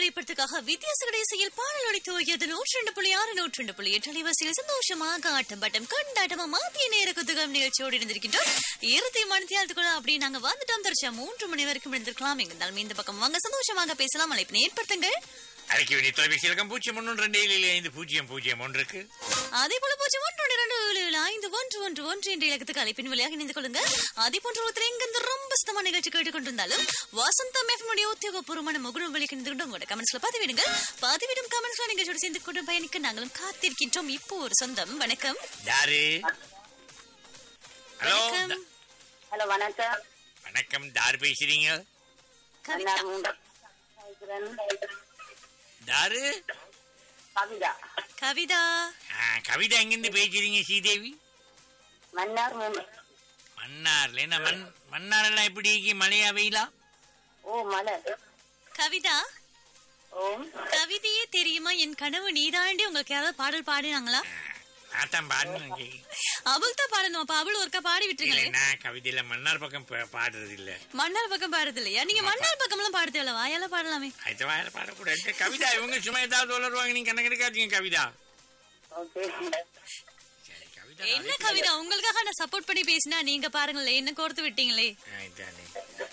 திரைப்படத்துக்காக வித்தியாச கடைசியில் பாடல் ஒழித்து நூற்றி ரெண்டு புள்ளி ஆறு நூற்றி ரெண்டு புள்ளி எட்டு அலைவாசியில் சந்தோஷமாக ஆட்டம் பாட்டம் கொண்டாட்டமா மாத்திய நேர குத்துகம் நிகழ்ச்சியோடு இருந்திருக்கின்றோம் இறுதி மணித்தியாலத்துக்குள்ள அப்படி நாங்க வந்துட்டோம் தரிச்சா மூன்று மணி வரைக்கும் இருந்திருக்கலாம் எங்க இந்த பக்கம் வாங்க சந்தோஷமாக பேசலாம் அழைப்பினை ஏற்படுத்துங்கள் அழைக்க வேண்டிய தொலைபேசி இலக்கம் பூஜ்ஜியம் ஒன்று ரெண்டு ஏழு ஏழு ஐந்து பூஜ்ஜியம் பூஜ்ஜியம் ஒன்றுக்கு அதே போல பூஜ்ஜியம் ஒன்று இரண்டு ஏழு ஏழு ஐந்து ஒன்று ஒன்று ஒன்று என்ற இலக்கத்துக்கு அழைப்பின் வழியாக இணைந்து கொள்ளுங்க அதே போன்ற ஒருத்தர் எங்கிருந்து ரொம்ப சுத்தமான நிகழ்ச்சி கேட்டுக்கொண்டிருந்தாலும் வசந்தம் எஃப்எம்முடைய உத்தியோகபூர்வமான முகநூல் வழி இணைந்து கொண்டு உங்களோட கமெண்ட்ஸ்ல பதிவிடுங்க பதிவிடும் கமெண்ட்ஸ்ல நிகழ்ச்சியோடு சேர்ந்து கொண்டு பயணிக்க நாங்களும் காத்திருக்கின்றோம் இப்போ ஒரு சொந்தம் வணக்கம் யாரு ஹலோ வணக்கம் ஹலோ வணக்கம் வணக்கம் தார் பேசுறீங்க கவிதா மன்னார் மூண்டா கேக்குறேன். தாரு கவிதா கவிதா ஆ, கவிதா எங்கிருந்து பேசுறீங்க ஸ்ரீதேவி மன்னார் மூண்டா மன்னார்ல என்ன மண் மன்னார் எல்லாம் எப்படி இருக்கு மழையா வெயிலா ஓ மலர் கவிதா ஓம் கவிதையே தெரியுமா என் கனவு நீதாண்டி உங்களுக்கு யாராவது பாடல் பாடினாங்களா நான் தான் பாடுன்னு அவள் தான் பாடணும் அப்ப அவள் ஒருக்கா பாடி இல்ல விட்டுருங்களே நான் கவிதையில மன்னார் பக்கம் பா- பாடுறது இல்ல மன்னார் பக்கம் பாடுறது இல்லையா நீங்க மன்னார் பக்கம் எல்லாம் பாடுறது இல்ல வாயால பாடலாமே அடுத்த வாயில பாடக்கூடாது கவிதா இவங்க சும்மா ஏதாவது வளருவாங்க நீங்க கணக்கு எடுக்காதீங்க கவிதா ஓகே சரி கவிதா என்ன கவிதா உங்களுக்காக நான் சப்போர்ட் பண்ணி பேசினா நீங்க பாருங்களே என்ன கோர்த்து விட்டீங்களே ஆ, இதானே.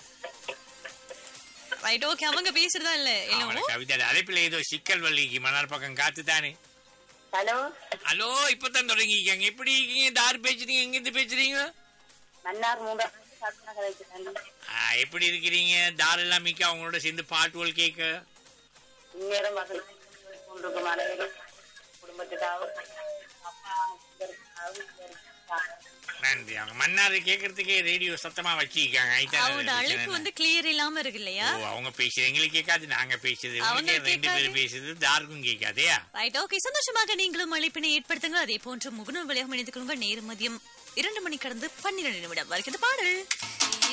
ரைட் ஓகே அவங்க பேசுறதா இல்ல அவன என்னவோ கவிதா அழைப்பில் ஏதோ சிக்கல் வள்ளிக்கு மன்னார் பக்கம் காத்து தானே ஹலோ ஹலோ இப்பதான் தொடங்கிருக்காங்க எப்படி இருக்கீங்க தார் பேசுறீங்க எங்கிருந்து பேசுறீங்க மன்னார் மூண்டா சத்னா கலைக்கிறேன் ஆ, எப்படி இருக்கிறீங்க தார் எல்லாம் மிக்க அவங்களோட சேர்ந்து பாட்டுகள் கேட்க இந்நேரம் வசதி கொண்டிருக்கும் அனைவரும் குடும்பத்துக்காகவும் அப்பா இதற்காகவும் இதற்காகவும். நன்றி அவங்க மன்னார் கேட்கறதுக்கே ரேடியோ சத்தமா வச்சிருக்காங்க அதுதான் அவரோட பிரச்சனை. அழைப்பு வந்து கிளியர் இல்லாம இருக்கு இல்லையா ஓ, அவங்க பேசுறது எங்களுக்கு கேட்காது நாங்க பேசுறது அவங்க உங்களுக்கு ரெண்டு கேட்காது. பேரும் பேசுறது தாருக்கும் கேட்காதேயா ரைட் ஓகே சந்தோஷமாக நீங்களும் அழைப்பினை ஏற்படுத்துங்க அதே போன்று முகநூல் வழியாக இணைந்து கொள்ளுங்க நேரம் மதியம் இரண்டு மணி கடந்து பன்னிரண்டு நிமிடம் வரைக்கும் இந்த பாடல்